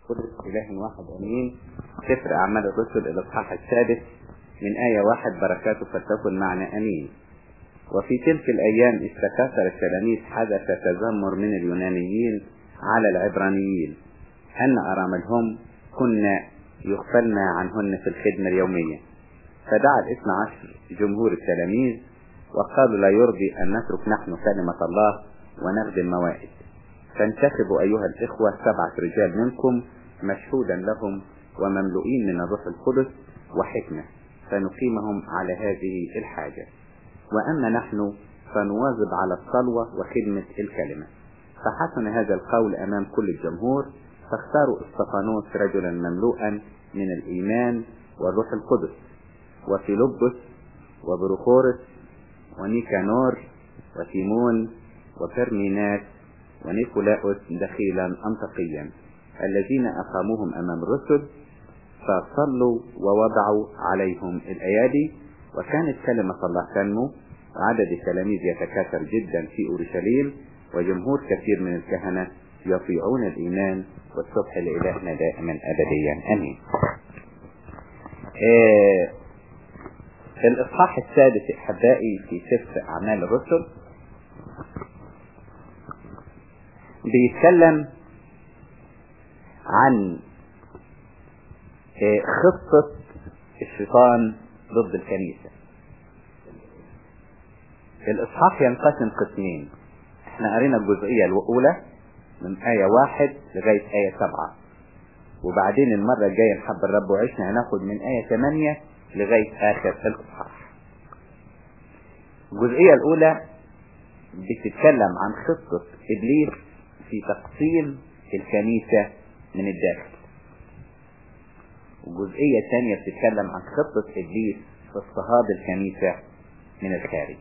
قدس إله واحد أمين سفر أعمال الرسل الإصحاح السادس من آية واحد بركاته فتكن معنا أمين وفي تلك الأيام استكثر التلاميذ حدث تذمر من اليونانيين على العبرانيين أن أراملهم كنا يغفلن عنهن في الخدمة اليومية فدعا الاثنى عشر جمهور التلاميذ وقالوا لا يرضي أن نترك نحن كلمة الله ونخدم موائد فانتخبوا أيها الإخوة سبعة رجال منكم مشهودا لهم ومملوئين من الروح القدس وحكمة فنقيمهم على هذه الحاجة وأما نحن فنواظب على الصلوة وخدمة الكلمة فحسن هذا القول أمام كل الجمهور فاختاروا استفانوس رجلا مملوءا من الإيمان والروح القدس وفيلبس وبروخورس ونيكانور وتيمون وفرمينات ونيكولاؤس دخيلا أنطقيا الذين أقاموهم أمام الرسل فصلوا ووضعوا عليهم الأيادي وكانت كلمة الله تنمو وعدد التلاميذ يتكاثر جدا في أورشليم وجمهور كثير من الكهنة يطيعون الإيمان والصبح لإلهنا دائما أبديا أمين آه الإصحاح السادس أحبائي في سفر أعمال الرسل بيتكلم عن خطة الشيطان ضد الكنيسة الإصحاح ينقسم قسمين احنا قرينا الجزئية الأولى من آية واحد لغاية آية سبعة وبعدين المرة الجاية نحب الرب وعشنا هناخد من آية ثمانية لغاية آخر الإصحاح الجزئية الأولى بتتكلم عن خطة إبليس في تقسيم الكنيسة من الداخل والجزئية الثانية بتتكلم عن خطة إبليس في اضطهاد الكنيسة من الخارج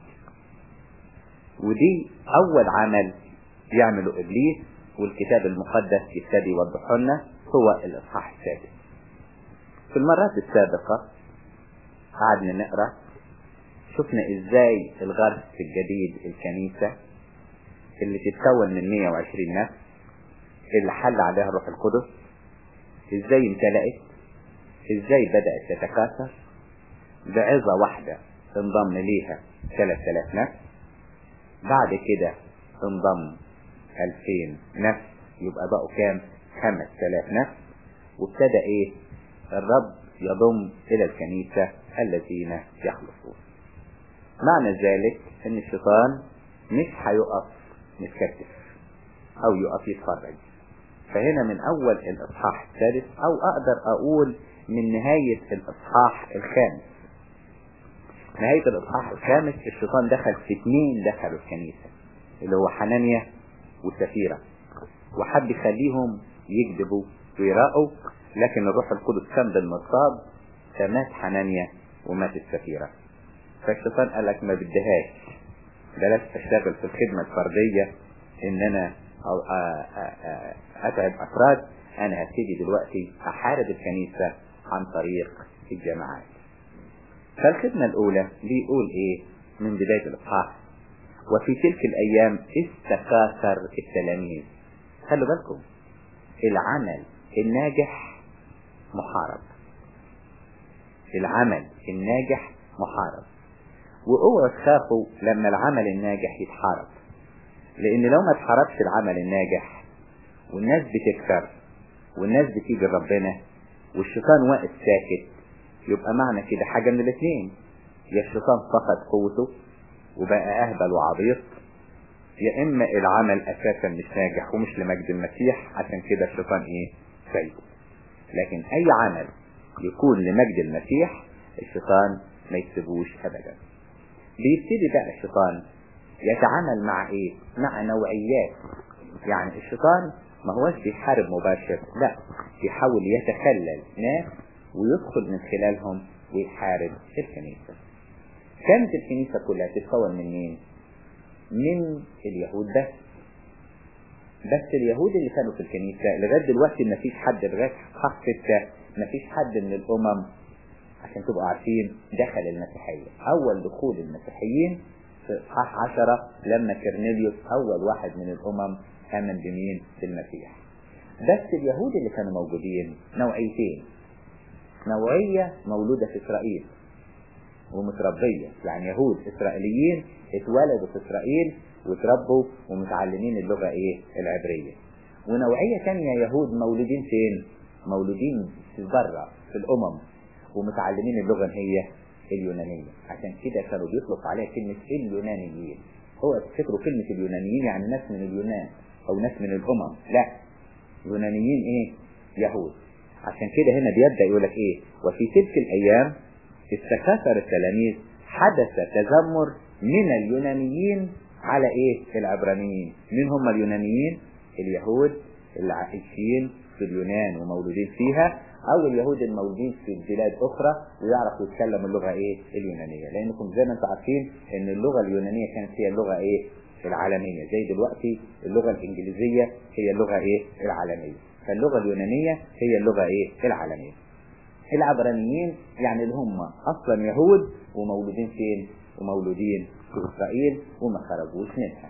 ودي أول عمل يعمله إبليس والكتاب المقدس يبتدي يوضحه لنا هو الإصحاح السادس في المرات السابقة قعدنا نقرأ شفنا ازاي الغرس الجديد الكنيسة اللي تتكون من 120 نفس اللي حل عليها الروح القدس ازاي امتلأت ازاي بدأت تتكاثر بعظة واحدة انضم ليها 3000 نفس بعد كده انضم 2000 نفس يبقى بقوا كام 5000 نفس وابتدى ايه الرب يضم الى الكنيسة الذين يخلصون معنى ذلك ان الشيطان مش هيقف متكتف او يقف يتفرج فهنا من اول الاصحاح الثالث او اقدر اقول من نهاية الاصحاح الخامس نهاية الاصحاح الخامس الشيطان دخل في اثنين دخلوا الكنيسة اللي هو حنانيا وسفيرة وحب يخليهم يكذبوا ويراقوا لكن الروح القدس كان بالمصاب فمات حنانيا ومات السفيرة فالشيطان قال لك ما بدهاش بلاش اشتغل في الخدمة الفردية ان انا أو اتعب افراد انا هبتدي دلوقتي احارب الكنيسة عن طريق الجماعات فالخدمة الاولى بيقول ايه من بداية الاصحاح وفي تلك الايام استكاثر التلاميذ خلوا بالكم العمل الناجح محارب العمل الناجح محارب واوعوا تخافوا لما العمل الناجح يتحارب لان لو ما اتحاربش العمل الناجح والناس بتكسر والناس بتيجي لربنا والشيطان واقف ساكت يبقى معنى كده حاجة من الاثنين يا الشيطان فقد قوته وبقى اهبل وعبيط يا اما العمل اساسا مش ناجح ومش لمجد المسيح عشان كده الشيطان ايه سايبه لكن اي عمل يكون لمجد المسيح الشيطان ما يسيبوش ابدا بيبتدي بقى الشيطان يتعامل مع ايه مع نوعيات يعني الشيطان ما هوش بيحارب مباشر لا بيحاول يتخلل ناس ويدخل من خلالهم ويحارب الكنيسة كانت الكنيسة كلها تتكون من مين من اليهود بس بس اليهود اللي كانوا في الكنيسة لغاية دلوقتي ما فيش حد لغاية حق ستة ما فيش حد من الأمم عشان تبقوا عارفين دخل المسيحية أول دخول المسيحيين في إصحاح عشرة لما كرنيليوس أول واحد من الأمم آمن بمين بالمسيح بس اليهود اللي كانوا موجودين نوعيتين نوعية مولودة في إسرائيل ومتربية يعني يهود إسرائيليين اتولدوا في إسرائيل وتربوا ومتعلمين اللغة إيه العبرية ونوعية تانية يهود مولودين فين مولودين في بره في الأمم ومتعلمين اللغة هي اليونانية عشان كده كانوا بيطلق عليها كلمة اليونانيين هو تفتكروا كلمة اليونانيين يعني ناس من اليونان أو ناس من الأمم لا يونانيين إيه يهود عشان كده هنا بيبدأ يقول لك إيه وفي تلك الأيام استكثر التلاميذ حدث تذمر من اليونانيين على إيه العبرانيين مين هم اليونانيين اليهود اللي عايشين في اليونان ومولودين فيها او اليهود المولودين في بلاد اخرى ويعرفوا يتكلموا اللغة ايه اليونانية لانكم زي ما انتم عارفين ان اللغة اليونانية كانت هي اللغة ايه العالمية زي دلوقتي اللغة الانجليزية هي اللغة ايه العالمية فاللغة اليونانية هي اللغة ايه العالمية العبرانيين يعني اللي هم اصلا يهود ومولودين فين ومولودين في اسرائيل وما خرجوش منها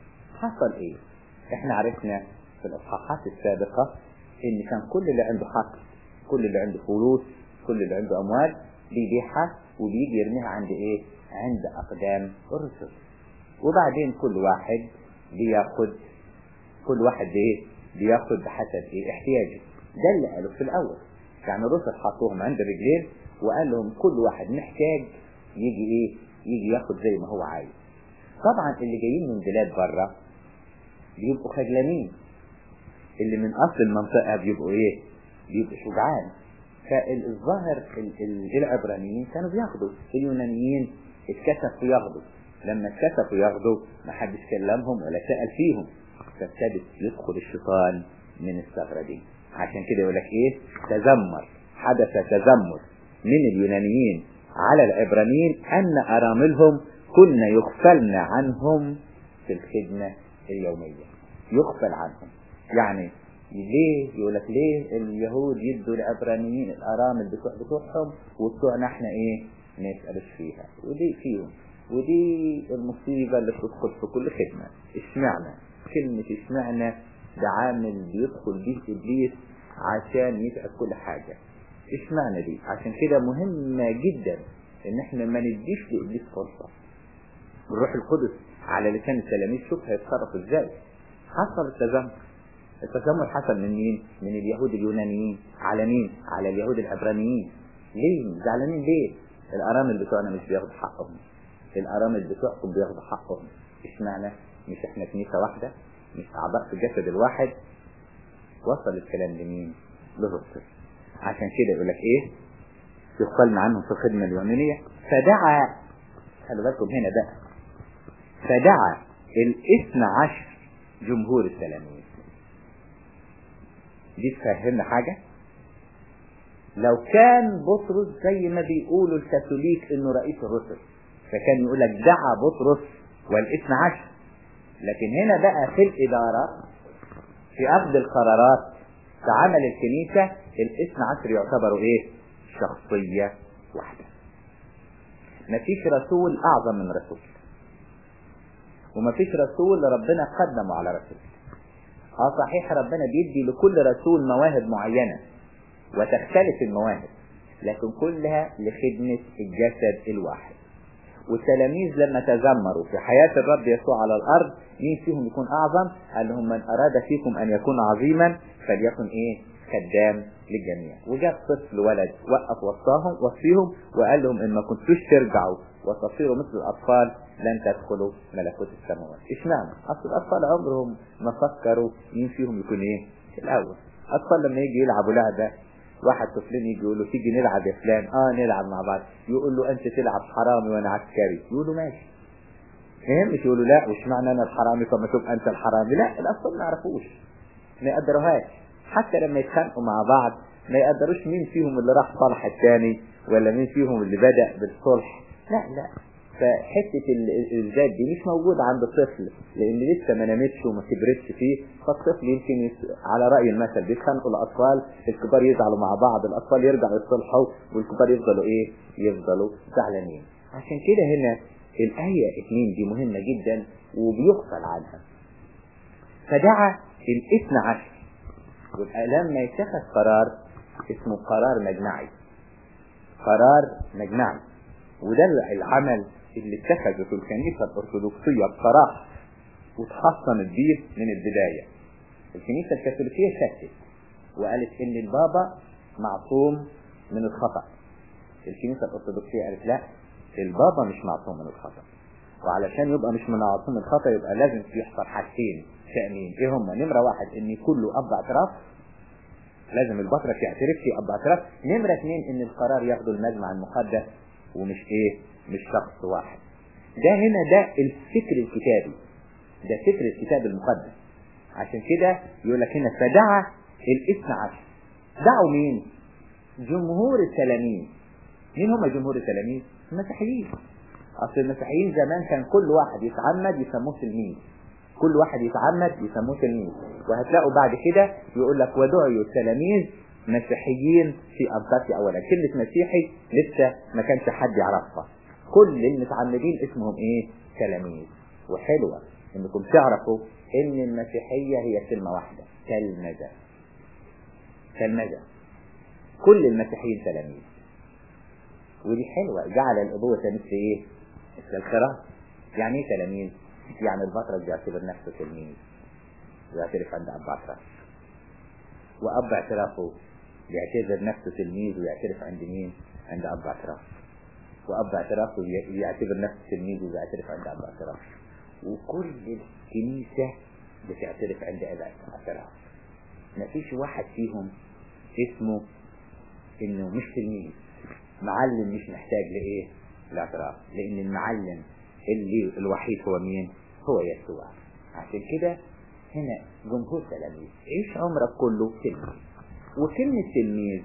حصل ايه احنا عرفنا في الاصحاحات السابقة ان كان كل اللي عنده حق كل اللي عنده فلوس كل اللي عنده اموال بيبيعها وبيجي يرميها عند ايه عند اقدام الرسل وبعدين كل واحد بياخد كل واحد ايه بياخد بحسب ايه احتياجه ده اللي قاله في الاول يعني الرسل حطوهم عند الرجلين وقال لهم كل واحد محتاج يجي ايه يجي ياخد زي ما هو عايز طبعا اللي جايين من بلاد بره بيبقوا خجلانين اللي من اصل المنطقة بيبقوا ايه بيبقوا شجعان فالظاهر العبرانيين كانوا بياخدوا اليونانيين اتكسفوا ياخدوا لما اتكسفوا ياخدوا ما حدش كلمهم ولا سأل فيهم فابتدت يدخل الشيطان من الثغرة دي عشان كده يقول لك ايه تذمر حدث تذمر من اليونانيين على العبرانيين ان اراملهم كنا يغفلن عنهم في الخدمة اليومية يغفل عنهم يعني ليه يقول لك ليه اليهود يدوا العبرانيين الارامل بتوع بتوعهم وبتوعنا احنا ايه ما يسالوش فيها ودي فيهم ودي المصيبة اللي بتدخل في كل خدمة اشمعنى كلمة اشمعنى ده عامل بيدخل بيه ابليس عشان يتعب كل حاجة اشمعنى دي عشان كده مهمة جدا ان احنا ما نديش لابليس فرصة الروح القدس على لسان التلاميذ شوف هيتصرف ازاي حصل التذمر التذمر حصل من مين من اليهود اليونانيين على مين على اليهود العبرانيين ليه زعلانين ليه الارامل بتوعنا مش بياخدوا حقهم الارامل بتوعكم بياخدوا حقهم اشمعنى مش احنا كنيسة واحدة مش اعضاء في الجسد الواحد وصل الكلام لمين للرسل عشان كده يقول لك ايه يقلنا عنهم في الخدمة اليومية فدعا خلوا بالكم هنا بقى فدعا الاثنى عشر جمهور التلاميذ دي تفهمنا حاجة لو كان بطرس زي ما بيقولوا الكاثوليك انه رئيس الرسل فكان يقول لك دعا بطرس والاثنى عشر لكن هنا بقى في الإدارة في أخذ القرارات في عمل الكنيسة الاثنى عشر يعتبروا ايه شخصية واحدة مفيش رسول أعظم من رسول ومفيش رسول ربنا قدمه على رسول اه صحيح ربنا بيدي لكل رسول مواهب معينة وتختلف المواهب لكن كلها لخدمة الجسد الواحد والتلاميذ لما تذمروا في حياة الرب يسوع على الأرض مين فيهم يكون أعظم قال لهم من أراد فيكم أن يكون عظيما فليكن إيه خدام للجميع وجاب طفل ولد وقف وصاهم وصيهم وقال لهم إن ما كنتوش ترجعوا وتصيروا مثل الأطفال لن تدخلوا ملكوت السماوات اشمعنى اصل الاطفال عمرهم ما فكروا مين فيهم يكون ايه الاول اطفال لما يجي يلعبوا لعبه واحد طفلين يجي يقول له تيجي نلعب يا فلان اه نلعب مع بعض يقول له انت تلعب حرامي وانا عسكري يقول له ماشي فهم مش يقولوا لا واشمعنى انا الحرامي طب ما تبقى انت الحرامي لا الاطفال ما يعرفوش ما يقدروهاش حتى لما يتخانقوا مع بعض ما يقدروش مين فيهم اللي راح صالح الثاني ولا مين فيهم اللي بدأ بالصلح لا لا فحتة الذات دي مش موجودة عند الطفل لان لسه ما نامتش وما كبرتش فيه فالطفل يمكن يس... على رأي المثل بيتخانقوا الاطفال الكبار يزعلوا مع بعض الاطفال يرجعوا يصلحوا والكبار يفضلوا ايه يفضلوا زعلانين عشان كده هنا الآية اتنين دي مهمة جدا وبيغفل عنها فدعا الاثنى عشر يبقى لما يتخذ قرار اسمه قرار مجمعي قرار مجمعي وده العمل اللي اتخذته الكنيسة الأرثوذكسية بصراحة وتحصنت بيه من البداية الكنيسة الكاثوليكية شكت وقالت ان البابا معصوم من الخطأ الكنيسة الأرثوذكسية قالت لا البابا مش معصوم من الخطأ وعلشان يبقى مش من معصوم من الخطأ يبقى لازم يحصل حاجتين شأنين ايه هما نمرة واحد ان كله اب اعتراف لازم البطرك يعترف في اب اعتراف نمرة اثنين ان القرار ياخده المجمع المقدس ومش ايه مش شخص واحد ده هنا ده الفكر الكتابي ده فكر الكتاب المقدس عشان كده يقول لك هنا فدعا الاثنى عشر دعوا مين جمهور التلاميذ مين هم جمهور التلاميذ المسيحيين اصل المسيحيين زمان كان كل واحد يتعمد يسموه تلميذ كل واحد يتعمد يسموه تلميذ وهتلاقوا بعد كده يقول لك ودعوا التلاميذ مسيحيين في أنطاكيا أولا كلمة مسيحي لسه ما كانش حد يعرفها كل المتعمدين اسمهم ايه تلاميذ وحلوة انكم تعرفوا ان المسيحية هي كلمة واحدة تلمذة تلمذة كل المسيحيين تلاميذ ودي حلوة جعل الأبوة مثل ايه مثل الخراف يعني ايه تلاميذ يعني البطرك بيعتبر نفسه تلميذ ويعترف عند أب اعتراف وأب اعترافه بيعتبر نفسه تلميذ ويعترف عند مين عند أب اعتراف وأب اعترافه يعتبر نفسه تلميذ ويعترف عند أب اعتراف وكل الكنيسة بتعترف عند أب اعتراف ما فيش واحد فيهم اسمه انه مش تلميذ معلم مش محتاج لايه الاعتراف لان المعلم اللي الوحيد هو مين هو يسوع عشان كده هنا جمهور تلاميذ عيش عمرك كله تلميذ وكلمة تلميذ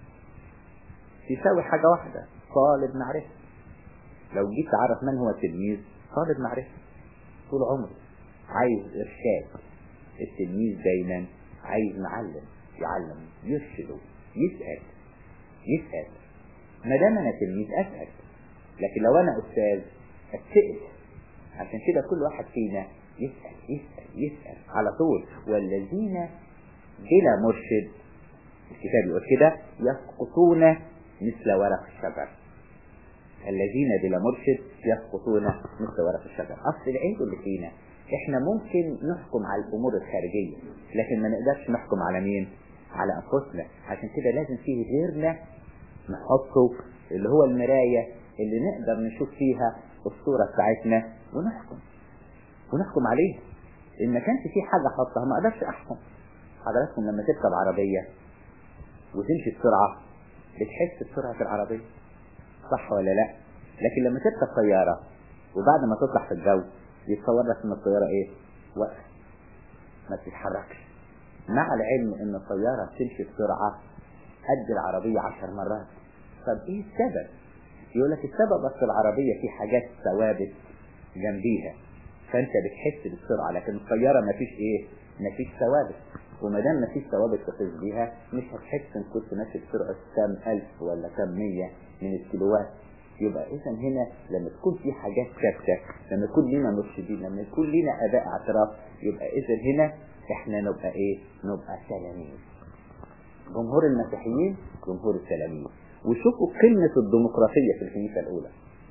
تساوي حاجة واحدة طالب معرفة لو جيت تعرف من هو تلميذ طالب معرفة طول عمره عايز إرشاد التلميذ دايما عايز معلم يعلم يرشده يسأل يسأل ما دام أنا تلميذ أسأل لكن لو أنا أستاذ أتسأل عشان كده كل واحد فينا يسأل يسأل يسأل على طول والذين بلا مرشد الكتاب يقول كده يسقطون مثل ورق الشجر الذين بلا مرشد يسقطون مثل ورق الشجر أصل العيب اللي فينا احنا ممكن نحكم على الأمور الخارجية لكن ما نقدرش نحكم على مين على أنفسنا عشان كده لازم فيه غيرنا نحطه اللي هو المراية اللي نقدر نشوف فيها الصورة بتاعتنا ونحكم ونحكم عليها إن ما كانش في حاجة حطها ما أقدرش أحكم حضراتكم لما تركب عربية وتمشي بسرعة بتحس بسرعة العربية صح ولا لا لكن لما تركب طيارة وبعد ما تطلع في الجو يتصور لك ان الطيارة ايه واقفة ما بتتحركش مع العلم ان الطيارة بتمشي بسرعة قد العربية عشر مرات طب ايه السبب يقول لك السبب بس العربية في حاجات ثوابت جنبيها فانت بتحس بالسرعة لكن الطيارة ما فيش ايه ما فيش ثوابت وما دام ما فيش ثوابت تقيس بيها مش هتحس ان كنت ماشي بسرعة كام ألف ولا كام مية من الكيلوات يبقى اذا هنا لما تكون في حاجات ثابته لما يكون لنا مرشدين لما يكون لنا اباء اعتراف يبقى اذا هنا احنا نبقى ايه نبقى تلاميذ جمهور المسيحيين جمهور التلاميذ وشوفوا قمة الديمقراطية في الكنيسة الأولى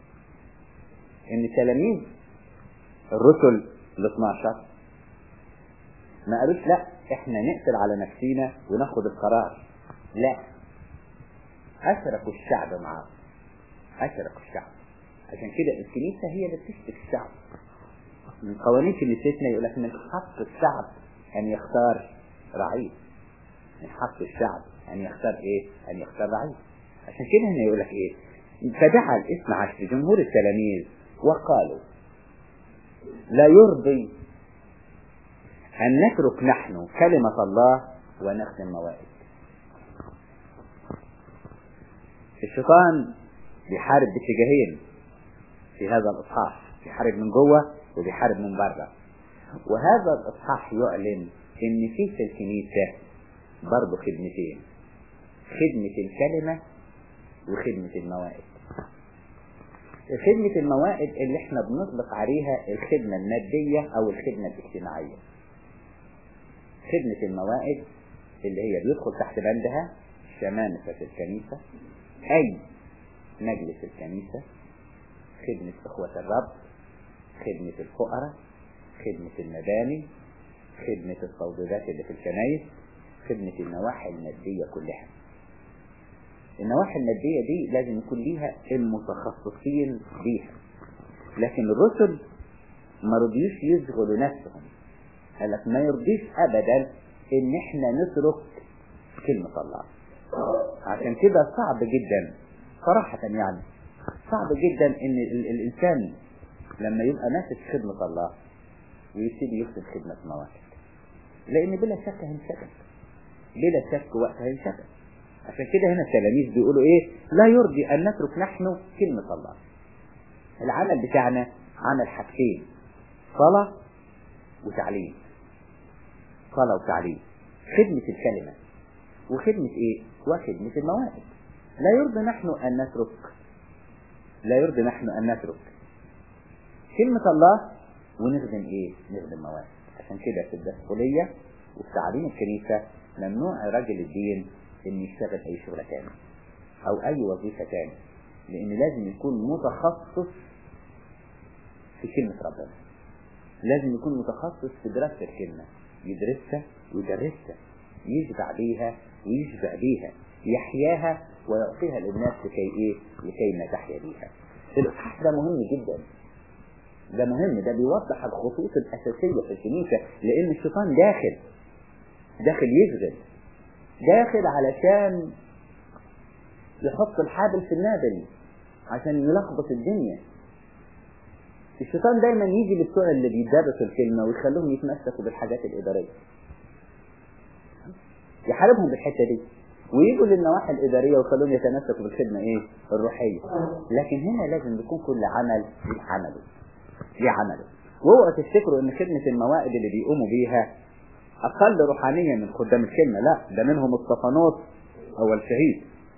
إن تلاميذ الرسل ال 12 ما قالوش لا احنا نقتل على نفسينا وناخد القرار لا أشركوا الشعب معاهم أشركوا الشعب عشان كده الكنيسة هي اللي بتشرك الشعب من قوانين كنيستنا يقول لك من حق الشعب أن يختار رعيل من حق الشعب أن يختار إيه؟ أن يختار رعيل عشان كده هنا يقول لك إيه؟ فدعا الاثنى عشر جمهور التلاميذ وقالوا لا يرضي أن نترك نحن كلمة الله ونخدم موائد الشيطان بيحارب باتجاهين في هذا الإصحاح بيحارب من جوه وبيحارب من بره وهذا الإصحاح يعلن إن في في الكنيسة برضه خدمتين خدمة الكلمة وخدمة الموائد خدمة الموائد اللي احنا بنطلق عليها الخدمة المادية أو الخدمة الاجتماعية خدمة الموائد اللي هي بيدخل تحت بندها شمامسة في الكنيسة أي مجلس الكنيسة خدمة إخوة الرب خدمة الفقراء خدمة المباني خدمة التوضيبات اللي في الكنايس خدمة النواحي المادية كلها النواحي المادية دي لازم يكون ليها المتخصصين بيها لكن الرسل ما رضيوش يشغلوا نفسهم قال لك ما يرضيش ابدا ان احنا نترك كلمة الله عشان كده صعب جدا صراحة يعني صعب جدا ان ال الانسان لما يبقى ماسك خدمة الله ويبتدي يخدم خدمة مواهب لان بلا شك هينشغل بلا شك وقت هينشغل عشان كده هنا التلاميذ بيقولوا ايه لا يرضي ان نترك نحن كلمة الله العمل بتاعنا عمل حاجتين صلاة وتعليم صلاة وتعليم خدمة الكلمة وخدمة ايه وخدمة المواهب لا يرضي نحن ان نترك لا يرضي نحن ان نترك كلمة الله ونخدم ايه نخدم مواهب عشان كده في الدسقلية وفي تعليم الكنيسة ممنوع رجل الدين ان يشتغل اي شغلة تاني او اي وظيفة تاني لان لازم يكون متخصص في كلمة ربنا لازم يكون متخصص في دراسة الكلمة يدرسها ويدرسها يشبع بيها ويشبع بيها يحياها ويعطيها للناس لكي ايه لكي ما تحيا بيها الاصحاح ده مهم جدا ده مهم ده بيوضح الخطوط الاساسية في الكنيسة لان الشيطان داخل داخل يشغل داخل علشان يحط الحابل في النابل عشان يلخبط الدنيا الشيطان دايما يجي لبتوع اللي بيدرسوا الكلمة ويخلوهم يتمسكوا بالحاجات الإدارية يحاربهم بالحتة دي ويجوا للنواحي الإدارية ويخلوهم يتمسكوا بالخدمة إيه الروحية لكن هنا لازم يكون كل عمل ليه عمله ليه عمله واوعوا تفتكروا ان خدمة الموائد اللي بيقوموا بيها اقل روحانية من خدام الكلمة لا ده منهم الصفانوس اول شهيد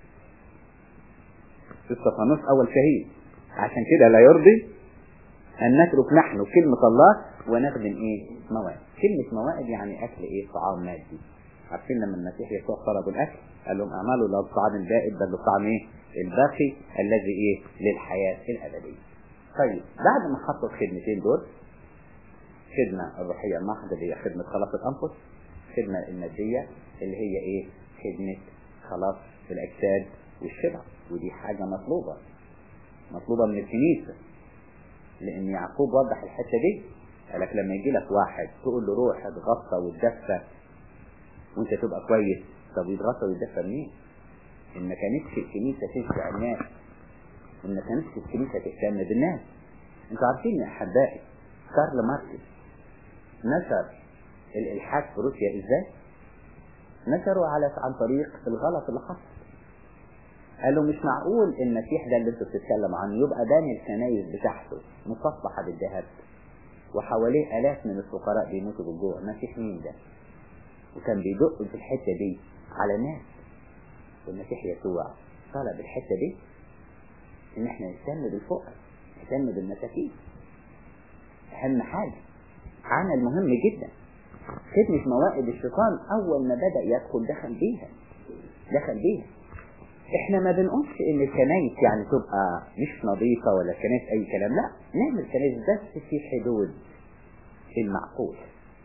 الصفانوس اول شهيد عشان كده لا يرضي ان نترك نحن كلمة الله ونخدم ايه موائد كلمة موائد يعني اكل ايه طعام مادي عارفين لما المسيح يسوع طلبوا الاكل قال لهم اعملوا لا الطعام البائد بل الطعام ايه الباقي الذي ايه للحياة الابدية طيب بعد ما حطوا الخدمتين دول خدمة الروحية المحضة اللي هي خدمة خلاص الأنفس خدمة المادية اللي هي إيه خدمة خلاص الأجساد والشبع ودي حاجة مطلوبة مطلوبة من الكنيسة لأن يعقوب وضح الحتة دي قالك لما يجي لك واحد تقول له روح اتغطى واتدفى وانت تبقى كويس طب يتغطى ويتدفى منين؟ إن ما كانتش الكنيسة تشبع الناس إن ما كانتش الكنيسة تهتم بالناس انتوا عارفين يا أحبائي كارل ماركس نشر الإلحاد في روسيا إزاي؟ نشروا على عن طريق الغلط اللي حصل. قالوا مش معقول المسيح ده اللي انتوا بتتكلموا عنه يبقى باني الكنايس بتاعته مصفحة بالذهب وحواليه آلاف من الفقراء بيموتوا بالجوع، المسيح مين ده؟ وكان بيدق في الحتة دي على ناس والمسيح يسوع طلب الحتة دي إن احنا نهتم بالفقراء، نهتم بالمساكين. أهم حاجة عمل مهم جدا خدمة موائد الشيطان أول ما بدأ يدخل دخل بيها دخل بيها احنا ما بنقولش ان الكنايس يعني تبقى مش نظيفة ولا كنايس اي كلام لا نعمل كنايس بس في حدود المعقول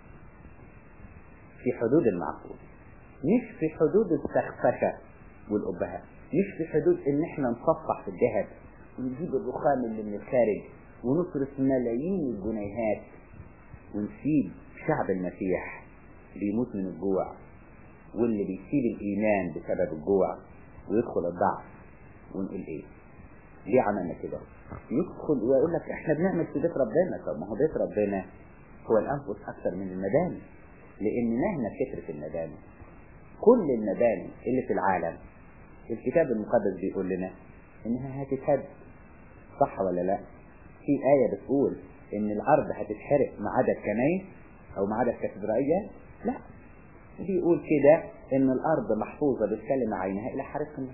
في حدود المعقول مش في حدود السخفشة والأبهات مش في حدود ان احنا نصفح في الذهب ونجيب الرخام اللي من الخارج ونصرف ملايين الجنيهات ونسيب شعب المسيح بيموت من الجوع واللي بيسيب الإيمان بسبب الجوع ويدخل الضعف ونقول إيه ليه عملنا كده يدخل ويقول لك احنا بنعمل في بيت ربنا طب ما هو بيت ربنا هو الأنفس أكثر من المباني لأن مهما كثرت المباني كل المباني اللي في العالم الكتاب المقدس بيقول لنا إنها هتتهد صح ولا لا في آية بتقول ان الارض هتتحرق ما عدا الكنايس او ما عدا الكاتدرائية لا بيقول كده ان الارض محفوظة بالكلمة عينها الى حرق النار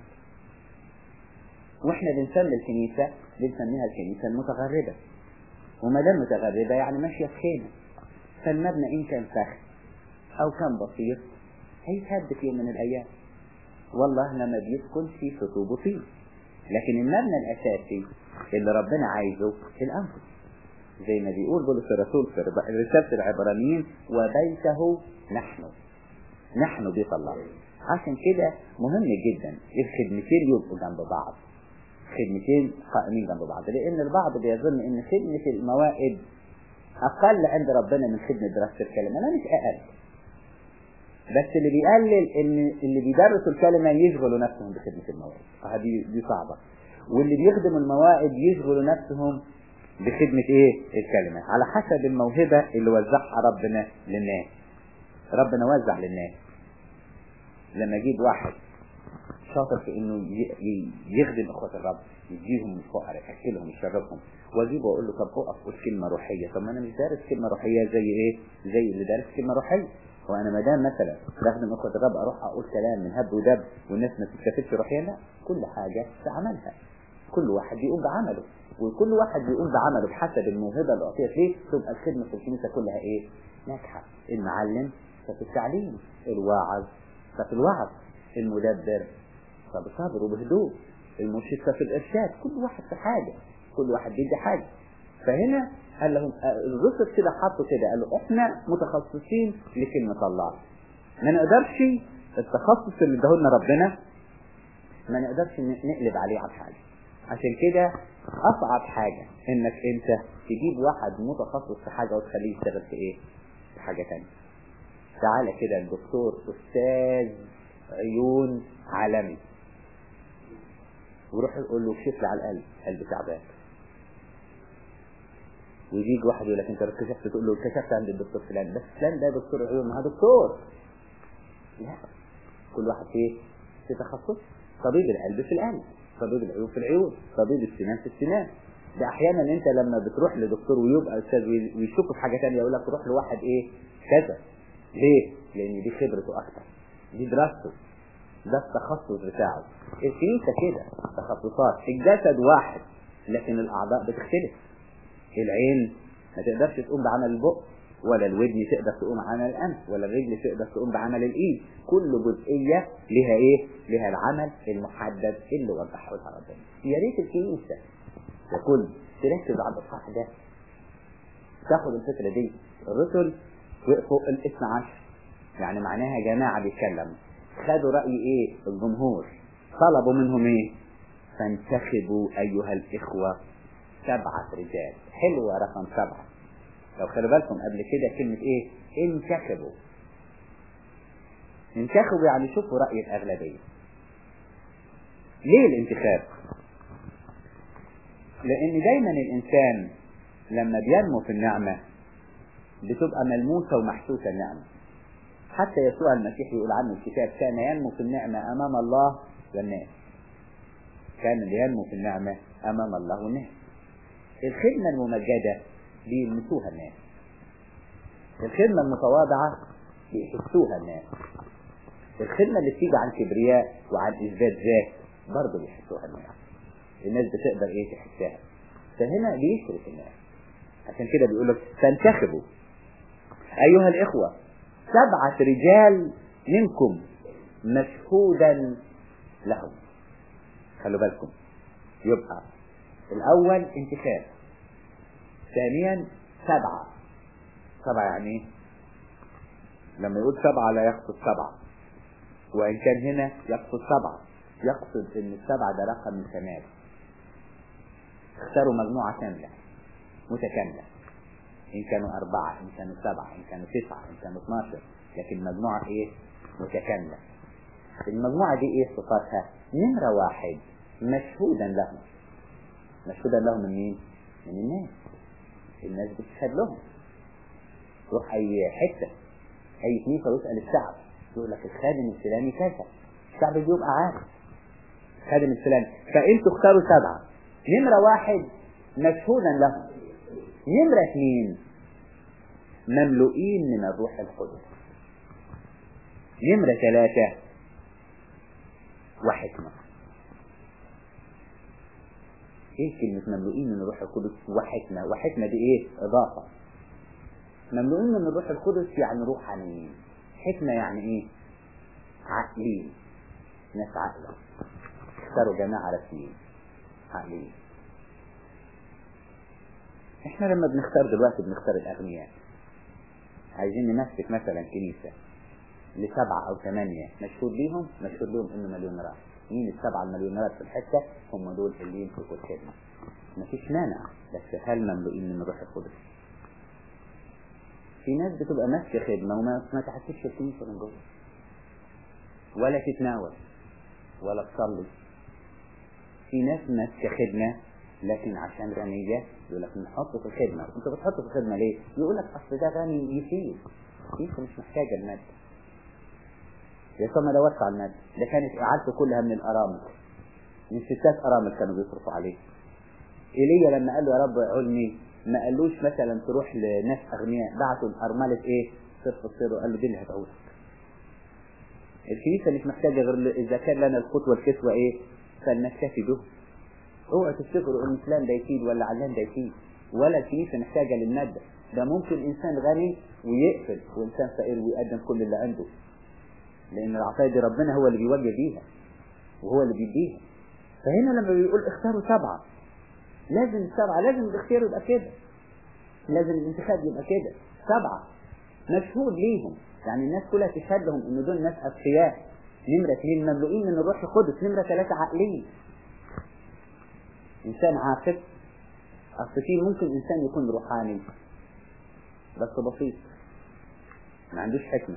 واحنا بنسمي الكنيسة بنسميها الكنيسة المتغربة وما دام متغربة يعني ماشية في خيمة فالمبنى ان كان فخ او كان بسيط هيتهد في يوم من الأيام والله لما بيسكن في سطوب طين لكن المبنى الأساسي اللي ربنا عايزه الأنفس زي ما بيقول بولس الرسول في رسالة العبرانيين وبيته نحن نحن بيت الله عشان كده مهم جدا الخدمتين يبقوا جنب بعض خدمتين قائمين جنب بعض لأن البعض بيظن إن خدمة الموائد أقل عند ربنا من خدمة دراسة الكلمة أنا مش أقل بس اللي بيقلل إن اللي بيدرسوا الكلمة يشغلوا نفسهم بخدمة الموائد هذه دي صعبة واللي بيخدم المواعظ يشغلوا نفسهم بخدمة ايه الكلمة على حسب الموهبة اللي وزعها ربنا للناس ربنا وزع للناس لما يجيب واحد شاطر في انه يخدم اخوة الرب يديهم الفقراء ياكلهم يشربهم واجيبه واقول له طب اقف قول كلمة روحية طب ما انا مش دارس كلمة روحية زي ايه زي اللي دارس كلمة روحية وانا ما دام مثلا بخدم اخوة الرب اروح اقول كلام من هب ودب والناس ما تستفدش روحيا لا كل حاجة في عملها كل واحد يقوم بعمله وكل واحد يقوم بعمله بحسب الموهبة اللي أعطيت فيه تبقى الخدمة في الكنيسة كلها إيه؟ ناجحة المعلم ففي التعليم الواعظ ففي الوعظ المدبر فبصبر وبهدوء المرشد ففي الإرشاد كل واحد في حاجة كل واحد بيدي حاجة فهنا قال لهم الرسل كده حطوا كده قالوا احنا متخصصين لكلمة الله ما نقدرش التخصص اللي اداهولنا ربنا ما نقدرش نقلب عليه على حاجه عشان كده اصعب حاجة انك انت تجيب واحد متخصص في حاجة وتخليه يشتغل في ايه في حاجة تانية تعالى كده الدكتور استاذ عيون عالمي وروح يقول له كشف لي على القلب قلب تعبان ويجيك واحد يقول لك انت كشفت تقول له كشفت عند الدكتور فلان بس فلان ده دكتور عيون ما دكتور لا كل واحد فيه في تخصص طبيب القلب في القلب طبيب العيون في العيون طبيب السنان في السنان ده احيانا انت لما بتروح لدكتور ويبقى استاذ ويشوفه في حاجه ثانيه يقول لك روح لواحد ايه كذا ليه لان دي خبرته اكتر دي دراسته ده التخصص بتاعه الكنيسه كده تخصصات الجسد واحد لكن الاعضاء بتختلف العين ما تقدرش تقوم بعمل البق ولا الودن تقدر تقوم بعمل الانف ولا الرجل تقدر تقوم بعمل الايد كل جزئيه لها ايه لها العمل المحدد اللي وضحه لها ربنا يا ريت الكنيسه ككل تركز على الاصحاح ده تاخد الفكره دي الرسل وقفوا الاثنى عشر يعني معناها جماعه بيتكلموا خدوا راي ايه الجمهور طلبوا منهم ايه فانتخبوا ايها الاخوه سبعه رجال حلوه رقم سبعه لو خلي بالكم قبل كده كلمة ايه انتخبوا انتخبوا يعني شوفوا رأي الأغلبية ليه الانتخاب لأن دايما الإنسان لما بينمو في النعمة بتبقى ملموسة ومحسوسة النعمة حتى يسوع المسيح يقول عنه الكتاب كان ينمو في النعمة أمام الله والناس كان ينمو في النعمة أمام الله والناس الخدمة الممجدة بيلمسوها الناس الخدمة المتواضعة بيحسوها الناس الخدمة اللي بتيجي عن كبرياء وعن إثبات ذات برضه بيحسوها الناس الناس بتقدر إيه تحسها فهنا بيشرك الناس عشان كده بيقول لك تنتخبوا أيها الإخوة سبعة رجال منكم مشهودا لهم خلوا بالكم يبقى الأول انتخاب ثانيا سبعة سبعة يعني ايه لما يقول سبعة لا يقصد سبعة وإن كان هنا يقصد سبعة يقصد إن السبعة ده رقم الكمال اختاروا مجموعة كاملة متكاملة إن كانوا أربعة إن كانوا سبعة إن كانوا تسعة إن كانوا 12 لكن مجموعة إيه متكاملة المجموعة دي إيه صفاتها نمرة واحد مشهودا لهم مشهودا لهم من مين من الناس الناس بتشهد لهم تروح اي حتة اي كنيسة ويسأل الشعب يقول لك الخادم الفلاني كذا الشعب بيبقى عارف الخادم الفلاني فانتوا اختاروا سبعة نمرة واحد مشهودا لهم نمرة اثنين مملوئين من الروح القدس نمرة ثلاثة وحكمة ايه كلمة مملوئين من الروح القدس وحكمة وحكمة دي ايه اضافة مملوئين من الروح القدس يعني روحانيين حكمة يعني ايه عاقلين ناس عاقلة اختاروا جماعة رسميين عاقلين احنا لما بنختار دلوقتي بنختار الاغنياء عايزين نمسك مثلا كنيسة لسبعة او ثمانية مشهود ليهم مشهود لهم انه مليونيرات مين السبعة المليونيرات في الحتة هم دول اللي يمسكوا الخدمة مفيش مانع بس هل مملوئين من روح القدس في ناس بتبقى ماسكة خدمة وما ما تحسش الكنيسة من جوه ولا تتناول ولا تصلي في ناس ماسكة خدمة لكن عشان غنية يقول لك نحطه في الخدمة انت بتحطه في الخدمة ليه؟ يقول لك اصل ده غني يفيد انت مش محتاجة المادة يسوع ما دورش على المادة ده كانت اعادته كلها من الارامل من ستات ارامل كانوا بيصرفوا عليه ايليا لما قال له يا رب علمي ما قالوش مثلا تروح لناس اغنياء بعتوا لارملة ايه صرف السر وقال له دي اللي هتعوزك الكنيسة مش محتاجة غير إذا كان لنا القوت والكسوة إيه فلنكتفي به اوعوا تفتكروا ان فلان ده يفيد ولا علان ده يفيد ولا الكنيسة محتاجة للمادة ده ممكن إنسان غني ويقفل وإنسان فقير ويقدم كل اللي عنده لأن العطايا دي ربنا هو اللي بيوجه بيها وهو اللي بيديها فهنا لما بيقول اختاروا سبعة لازم السبعة لازم الاختيار يبقى كده لازم الانتخاب يبقى كده سبعة مشهود ليهم يعني الناس كلها تشهد لهم ان دول ناس اذكياء نمرة اثنين مملوئين من الروح القدس نمرة ثلاثة عاقلين انسان عاقل اصل في ممكن انسان يكون روحاني بس بسيط ما عندوش حكمة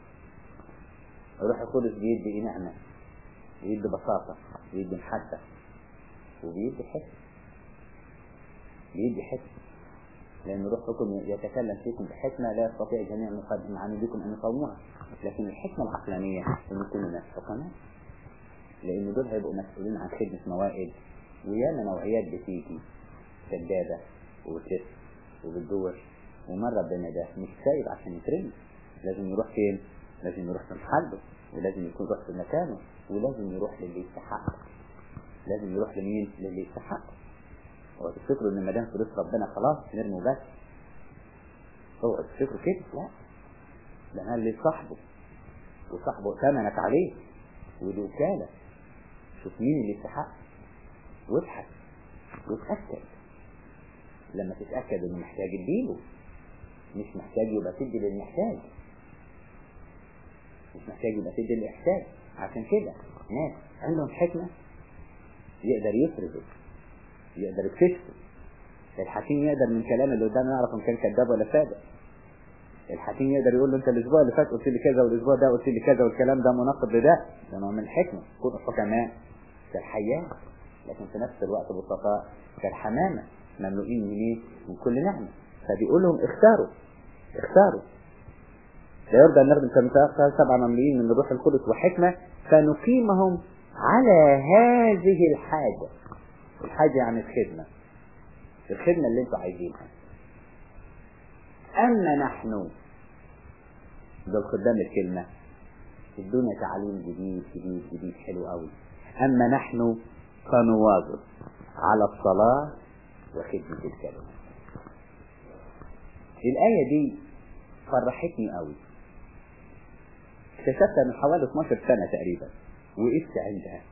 الروح القدس بيدي نعمة بيدي بساطة بيدي محبة وبيدي حكمة بيدي حكمة لأن روحكم يتكلم فيكم بحكمة لا يستطيع جميع معانديكم أن يقوموها لكن الحكمة العقلانية أن يكونوا ناس حكماء لأن دول هيبقوا مسؤولين عن خدمة موائد وياما نوعيات بتيجي كدابة وبتس وبتدور ومرة ربنا ده مش سايب عشان يترمي لازم يروح فين؟ لازم يروح في محله ولازم يكون يروح في مكانه ولازم يروح للي يستحق لازم يروح لمين؟ للي يستحق هو تفتكروا ان ما دام فلوس ربنا خلاص نرموا بس هو تفتكروا كده لا ده انا اللي صاحبه وصاحبه ثمنك عليه ودي وكاله شوف مين اللي يستحق وابحث وتأكد لما تتأكد انه محتاج اديله مش محتاج يبقى تدي للمحتاج مش محتاج يبقى تدي للإحتاج عشان كده ناس عندهم حكمة يقدر يفرضه يقدر يكتشفه الحكيم يقدر من كلام اللي قدامه يعرف ان كان كذاب ولا صادق الحكيم يقدر يقول له انت الاسبوع اللي فات قلت لي كذا والاسبوع ده قلت لي كذا والكلام ده مناقض لده ده نوع من الحكمه كونوا حكماء كالحياه لكن في نفس الوقت بسطاء كالحمامه مملوئين من ايه؟ من كل نعمه فبيقول لهم اختاروا اختاروا لا يرضى ان نخدم كمثال سبعه مملوئين من الروح القدس وحكمه فنقيمهم على هذه الحاجه الحاجة يعني الخدمة الخدمة اللي انتوا عايزينها أما نحن دول خدام الكلمة ادونا تعليم جديد جديد جديد حلو قوي أما نحن فنواظب على الصلاة وخدمة الكلمة الآية دي فرحتني قوي اكتشفتها من حوالي 12 سنة تقريبا وقفت عندها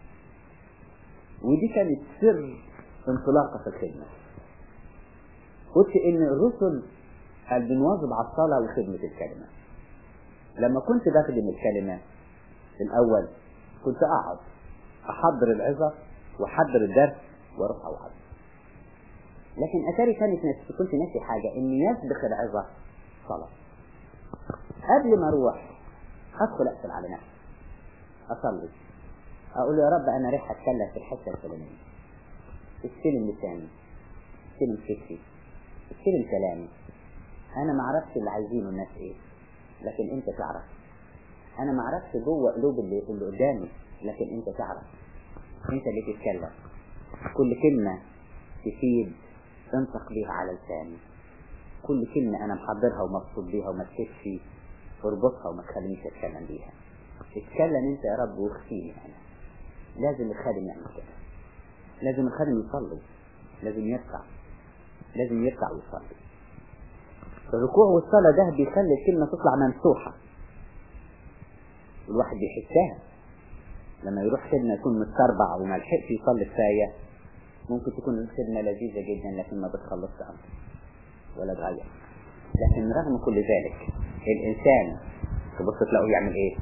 ودي كانت سر انطلاقة في الخدمة قلت ان الرسل قال بنواظب على الصلاة وخدمة الكلمة لما كنت بخدم الكلمة الاول كنت اقعد احضر العظة واحضر الدرس واروح اوعظ لكن اتاري كانت نفسي كنت ناسي حاجة ان يسبق العظة صلاة قبل ما اروح ادخل اقفل على نفسي اصلي اقول له يا رب انا رايح اتكلم في الحته الفلانيه استلم لساني استلم فكري استلم كلامي انا ما اعرفش اللي عايزينه الناس ايه لكن انت تعرف انا ما اعرفش جوه قلوب اللي, اللي قدامي لكن انت تعرف انت اللي تتكلم كل كلمه تفيد انطق بيها على لساني كل كلمه انا محضرها ومبسوط بيها وما تكتفي اربطها وما تخلينيش اتكلم بيها اتكلم انت يا رب واخفيني انا لازم الخادم يعمل كده لازم الخادم يصلي لازم يركع لازم يركع ويصلي الركوع والصلاة ده بيخلي الكلمة تطلع ممسوحة الواحد بيحسها لما يروح خدمة يكون متسربع وما لحقش يصلي كفاية ممكن تكون الخدمة لذيذة جدا لكن ما بتخلصش أمر ولا تغير لكن رغم كل ذلك الإنسان تبص تلاقيه يعمل إيه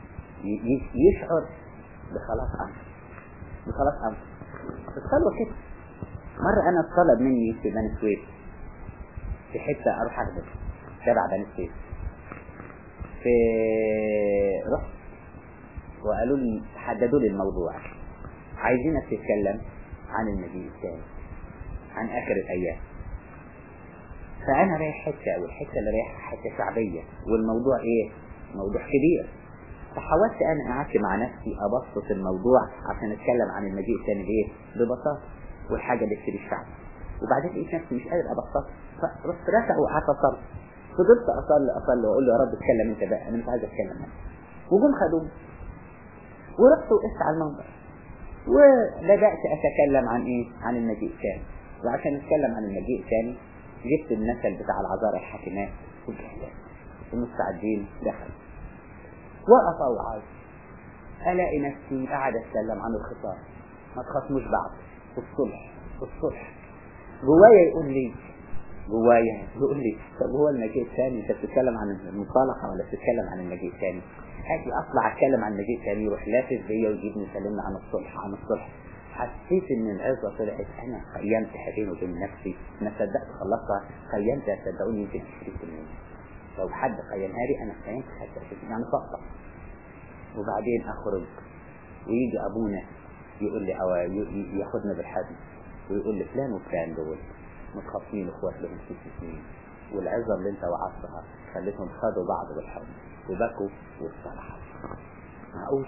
يشعر بخلاص أمر بخلاص أمر تتخلوا كده مرة أنا اتطلب مني في بني سويف في حتة أروح أخدم تبع بني سويف في رحت وقالوا لي حددوا لي الموضوع عايزينك تتكلم عن المجيء الثاني عن آخر الأيام فأنا رايح حتة والحتة اللي رايحة حتة شعبية والموضوع إيه؟ موضوع كبير فحاولت أنا قعدت مع نفسي أبسط الموضوع عشان أتكلم عن المجيء الثاني بإيه؟ ببساطة والحاجة اللي تشتري الشعب وبعدين لقيت نفسي مش قادر أبسطها فرحت راجع وقعدت أصلي فضلت أصلي أصلي وأقول له يا رب اتكلم أنت بقى أنا مش عايز أتكلم أنا وجم خدوني ورحت وقفت على المنبر وبدأت أتكلم عن إيه؟ عن المجيء الثاني وعشان أتكلم عن المجيء الثاني جبت المثل بتاع العذارى الحاكمات والجهلات المستعدين دخلوا وقف أوعظ ألاقي نفسي قاعد أتكلم عن الخطاب ما تخصموش بعض الصلح الصلح جوايا يقول لي جوايا يقول لي طب هو المجيء الثاني انت بتتكلم عن المصالحة ولا بتتكلم عن المجيء الثاني اجي اطلع اتكلم عن المجيء الثاني يروح لافف بيا ويجيبني يكلمني عن الصلح عن الصلح حسيت ان العظة طلعت انا خيمت بيني وبين نفسي ما صدقت خلصتها خيمت صدقوني يمكن 20% لو حد قيمها لي انا خيمت حتى يعني فقط وبعدين اخرج ويجي ابونا يقول لي أو ياخدنا بالحزم ويقول لي فلان وفلان دول متخاصمين اخوات لهم ست سنين والعظة اللي انت وعظتها خليتهم خدوا بعض بالحضن وبكوا واصطلحوا معقول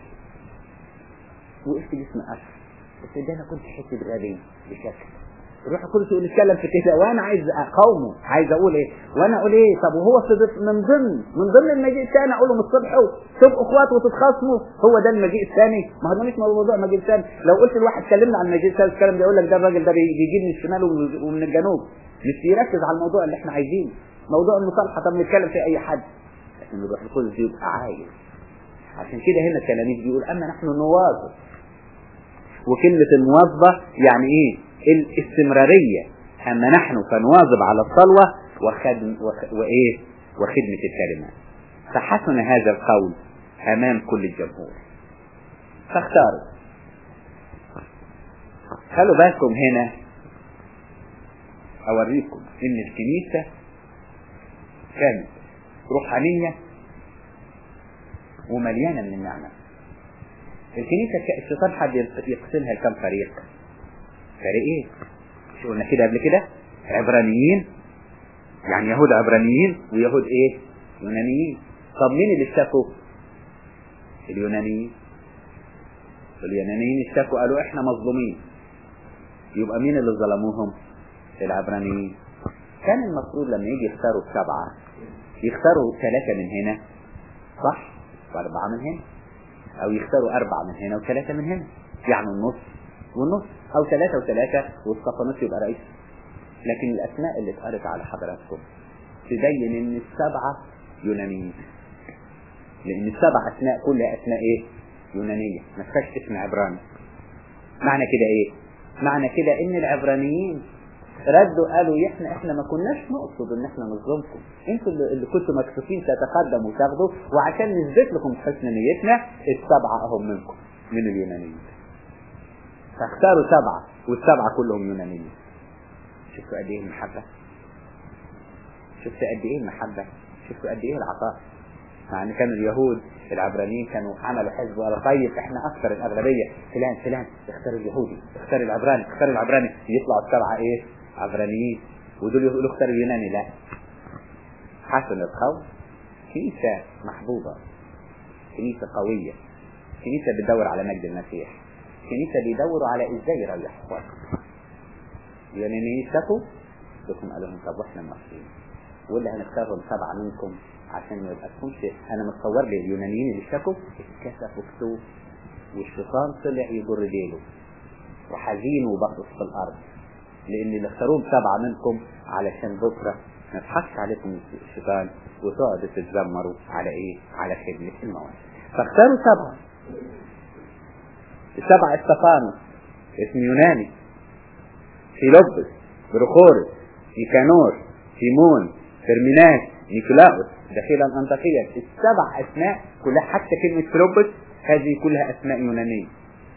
وقفت جسم أشهر بس ده انا كنت حتة غبي بشكل الروح القدس يقول نتكلم في كده وانا عايز اقاومه عايز اقول ايه وانا اقول ايه طب وهو صدق من ضمن من ضمن المجيء الثاني اقول لهم اصطلحوا تبقوا اخوات وتتخاصموا هو ده المجيء الثاني ما هو مش موضوع المجيء الثاني لو قلت لواحد كلمنا عن المجيء الثاني الكلام ده يقول لك ده الراجل ده بيجي من الشمال ومن الجنوب مش يركز على الموضوع اللي احنا عايزينه موضوع المصالحه طب نتكلم في اي حد لكن الروح القدس يبقى عايز عشان كده هنا التلاميذ بيقول اما نحن نواظب وكلمة المواظبة يعني ايه الاستمرارية أما نحن فنواظب على الصلوة وخدم وخ... وإيه وخدمة الكلمة فحسن هذا القول أمام كل الجمهور فاختاروا خلوا بالكم هنا أوريكم إن الكنيسة كانت روحانية ومليانة من النعمة الكنيسة الشيطان حد يقسمها لكم فريق فريقين شو قلنا كده قبل كده عبرانيين يعني يهود عبرانيين ويهود ايه يونانيين طب مين اللي اشتكوا اليونانيين اليونانيين اشتكوا قالوا احنا مظلومين يبقى مين اللي ظلموهم العبرانيين كان المفروض لما يجي يختاروا السبعة يختاروا ثلاثة من هنا صح واربعة من هنا او يختاروا اربعة من هنا وثلاثة من هنا يعني النص والنص او ثلاثة وثلاثة والصفنص يبقى رئيس لكن الاسماء اللي اتقرت على حضراتكم تبين ان السبعة يونانيين لان السبع اسماء كلها اسماء ايه يونانية ما فيهاش اسم عبراني معنى كده ايه معنى كده ان العبرانيين ردوا قالوا احنا احنا ما كناش نقصد ان احنا نظلمكم انتوا اللي, اللي كنتوا مكسوفين تتقدموا وتاخدوا وعشان نثبت لكم حسن نيتنا السبعه اهم منكم من اليونانيين فاختاروا سبعه والسبعه كلهم يونانيين شفتوا قد ايه المحبه شفتوا قد ايه المحبه شفتوا قد ايه العطاء مع ان كانوا اليهود العبرانيين كانوا عملوا حزب ولا طيب احنا اكثر الاغلبيه فلان فلان اختار اليهودي اختار العبراني اختار العبراني يطلعوا السبعه ايه عبرانيين ودول يقولوا اختار اليوناني لا حسن القول كنيسة محبوبة كنيسة قوية كنيسة بتدور على مجد المسيح كنيسة بيدوروا على ازاي يريحوا اخواتهم اليونانيين اشتكوا لكم قالوا لهم طب واحنا المصريين واللي هنختارهم سبعة منكم عشان ما يبقاش انا متصور لي اليونانيين اللي اشتكوا اتكسفوا كسوف والشيطان طلع يجر ديله وحزين وبطس في الارض لان اللي اختاروهم سبعة منكم علشان بكرة ما يضحكش عليكم الشيطان وتقعدوا تتذمروا على ايه على خدمة المواد فاختاروا سبعة السبعة استفانوس اسم يوناني فيلبس بروخورس نيكانور سيمون فرميناس نيكولاوس دخيلا أنطاكية السبع أسماء كلها حتى كلمة فيلبس هذه كلها أسماء يونانية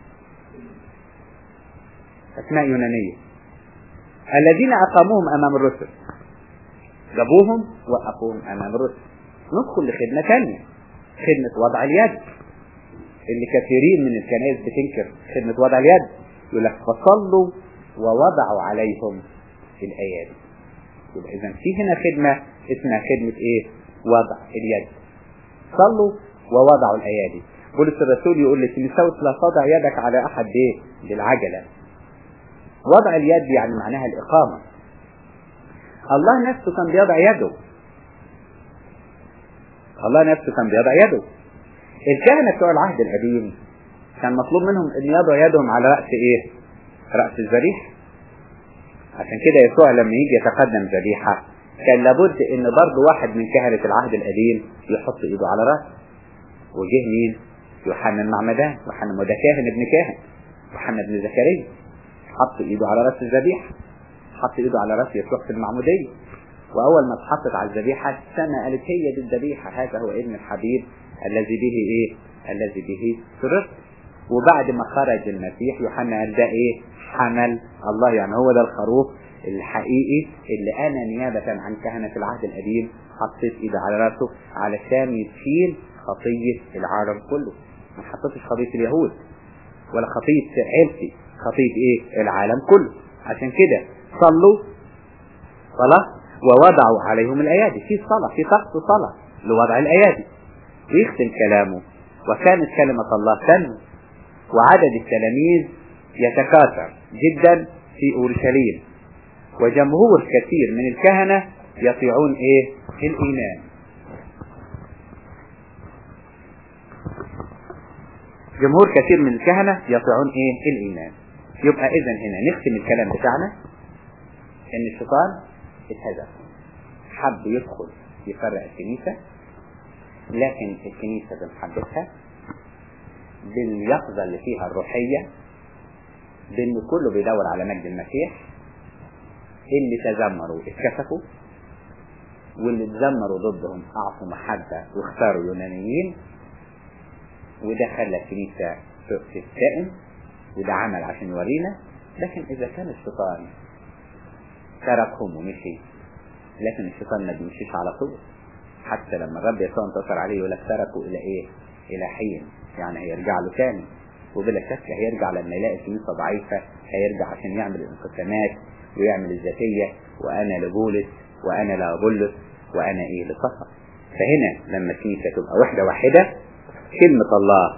أسماء يونانية الذين أقاموهم أمام الرسل جابوهم وقفوهم أمام الرسل ندخل لخدمة ثانية خدمة وضع اليد اللي كثيرين من الكنائس بتنكر خدمة وضع اليد يقول لك فصلوا ووضعوا عليهم الأيادي يبقى إذا في هنا خدمة اسمها خدمة إيه؟ وضع اليد صلوا ووضعوا الأيادي بولس الرسول يقول لتيموثاوس لا تضع يدك على أحد إيه؟ بالعجلة وضع اليد يعني معناها الإقامة الله نفسه كان بيضع يده الله نفسه كان بيضع يده الكهنة بتوع العهد القديم كان مطلوب منهم ان يضعوا يدهم على رأس ايه رأس الذبيحة عشان كده يسوع لما يجي يتقدم ذبيحة كان لابد ان برضه واحد من كهنة العهد القديم يحط ايده على رأسه وجه مين يوحنا المعمدان يوحنا ده كاهن ابن كاهن يوحنا ابن زكريا حط ايده على راس الذبيحه حط ايده على راس يسوع في المعموديه واول ما اتحطت على الذبيحه السماء قالت هي دي الذبيحه هذا هو ابن الحبيب الذي به ايه الذي به سررت وبعد ما خرج المسيح يوحنا قال ده ايه حمل الله يعني هو ده الخروف الحقيقي اللي انا نيابة عن كهنة العهد القديم حطيت ايدي على راسه علشان يشيل خطية العالم كله ما حطيتش خطية اليهود ولا خطية عيلتي خطية ايه العالم كله عشان كده صلوا صلاة ووضعوا عليهم الايادي في صلاة في طقس صلاة لوضع الايادي ويختم كلامه وكانت كلمة الله تنمو وعدد التلاميذ يتكاثر جدا في اورشليم وجمهور كثير من الكهنة يطيعون ايه الايمان جمهور كثير من الكهنة يطيعون ايه الايمان يبقى اذا هنا نختم الكلام بتاعنا ان الشيطان اتهزم حب يدخل يفرق الكنيسة لكن الكنيسة بمحبتها باليقظة اللي فيها الروحية بان كله بيدور على مجد المسيح اللي تذمروا اتكسفوا واللي تذمروا ضدهم اعطوا محبة واختاروا يونانيين وده خلى الكنيسة تستائم وده عمل عشان يورينا لكن اذا كان الشيطان تركهم ومشي لكن الشيطان ما بيمشيش على طول حتى لما الرب يسوع انتصر عليه يقول لك تركوا الى ايه الى حين يعني هيرجع له تاني وبلا شك هيرجع لما يلاقي الكنيسة ضعيفة هيرجع عشان يعمل الانقسامات ويعمل الذاتية وانا لبولس وانا لابولس وانا ايه لصفا فهنا لما الكنيسة تبقى وحدة واحدة كلمة الله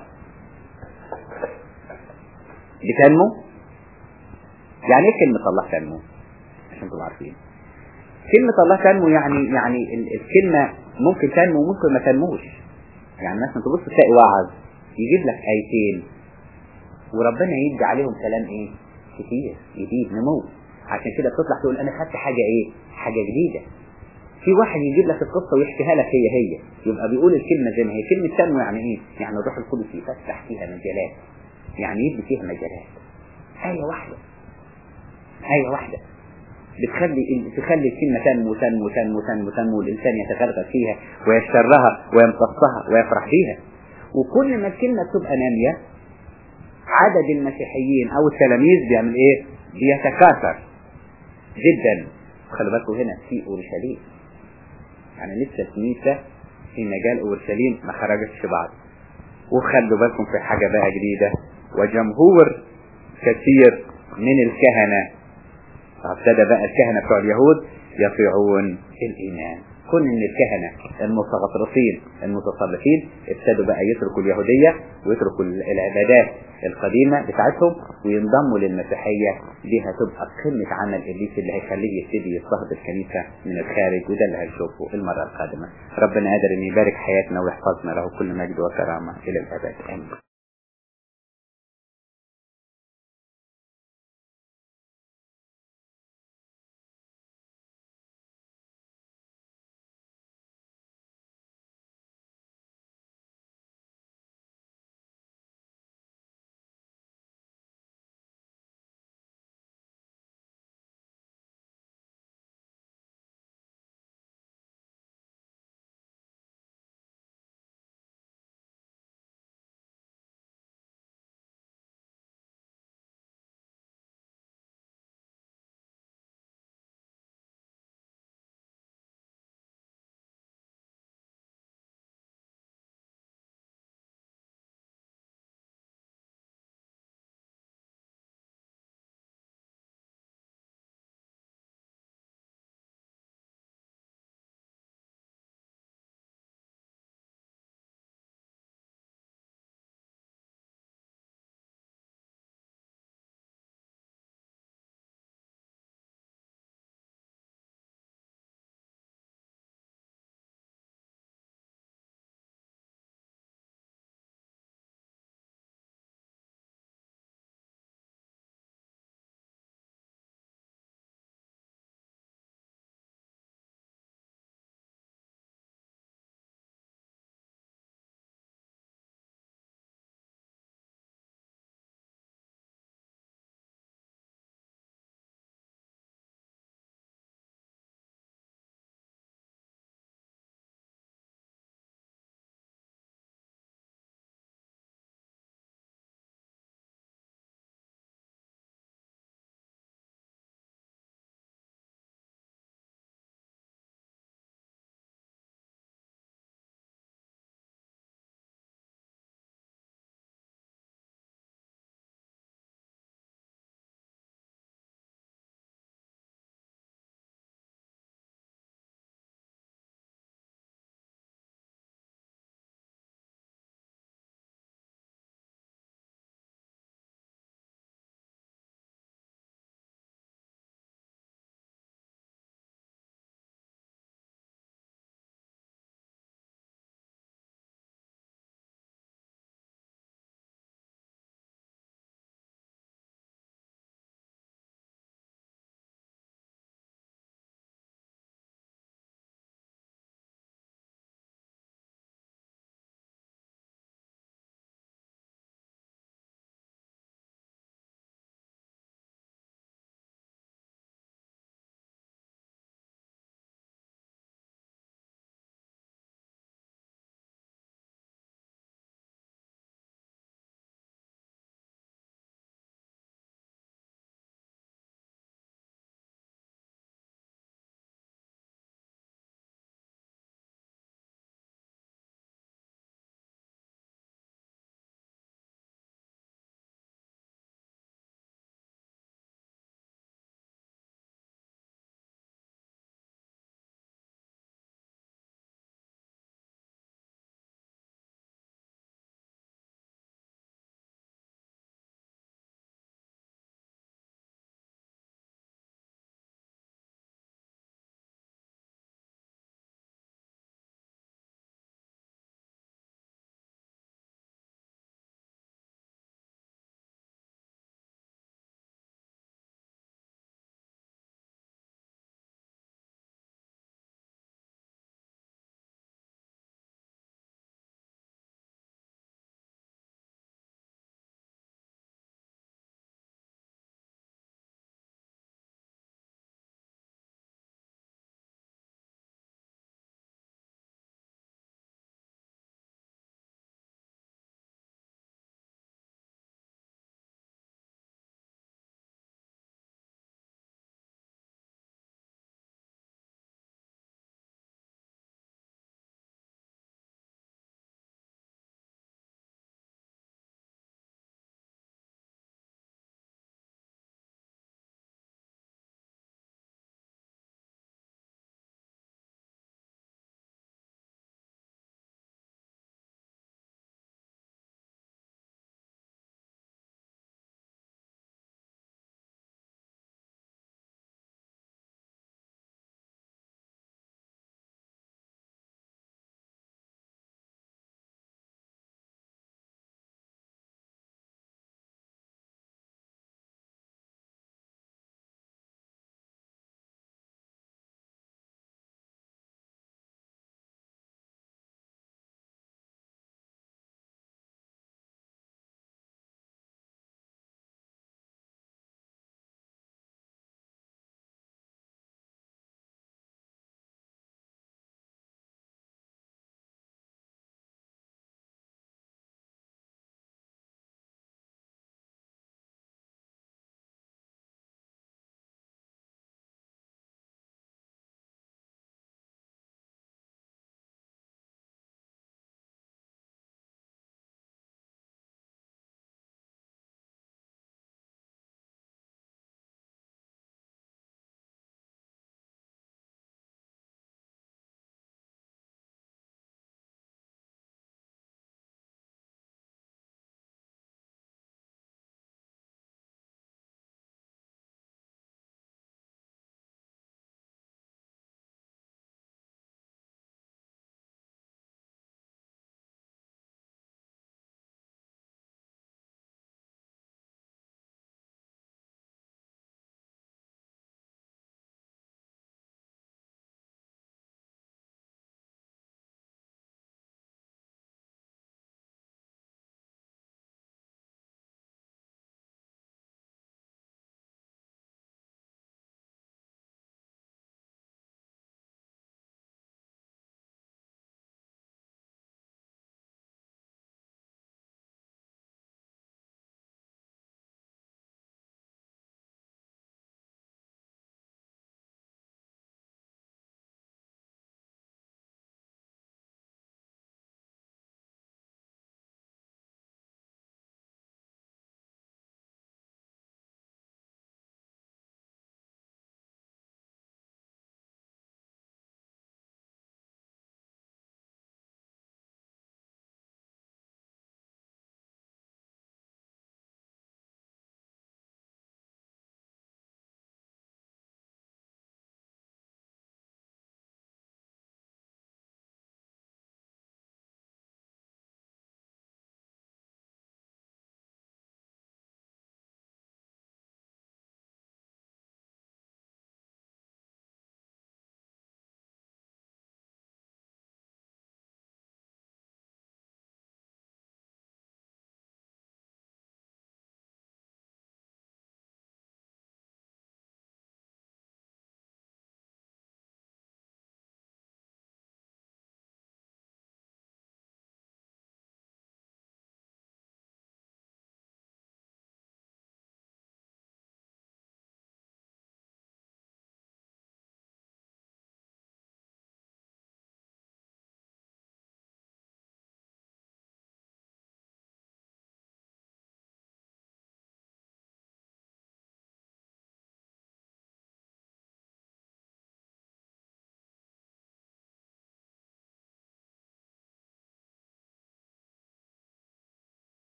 بتنمو يعني ايه كلمة الله تنمو عشان تبقوا عارفين كلمة الله تنمو يعني يعني الكلمة ممكن تنمو ممكن ما تنموش يعني مثلا تبص تلاقي واعظ يجيب لك ايتين وربنا يدي عليهم كلام ايه كتير جديد نمو عشان كده بتطلع تقول انا خدت حاجة ايه حاجة جديدة في واحد يجيب لك القصة ويحكيها لك هي هي يبقى بيقول الكلمة زي ما هي كلمة تنمو يعني ايه يعني الروح القدس يفتح فيها مجالات يعني يدي فيها مجالات آية واحدة آية واحدة بتخلي تخلي الكلمة تنمو تنمو تنمو تنمو تنمو والإنسان يتغرغر فيها ويشترها ويمتصها ويفرح بيها وكل ما الكلمة تبقى نامية عدد المسيحيين أو التلاميذ بيعمل إيه؟ بيتكاثر جدا خلي بالكم هنا في أورشليم يعني لسه الكنيسة في مجال أورشليم ما خرجتش بعض وخلوا بالكم في حاجة بقى جديدة وجمهور كثير من الكهنة فابتدى بقى الكهنة بتوع اليهود يطيعون الإيمان كون ان الكهنة المتغطرسين المتصرفين ابتدوا بقى يتركوا اليهودية ويتركوا العبادات القديمة بتاعتهم وينضموا للمسيحية دي هتبقى قمة عمل ابليس اللي هيخليه يبتدي يضطهد الكنيسة من الخارج وده اللي هنشوفه المرة القادمة ربنا قادر ان يبارك حياتنا ويحفظنا له كل مجد وكرامة الى الابد امين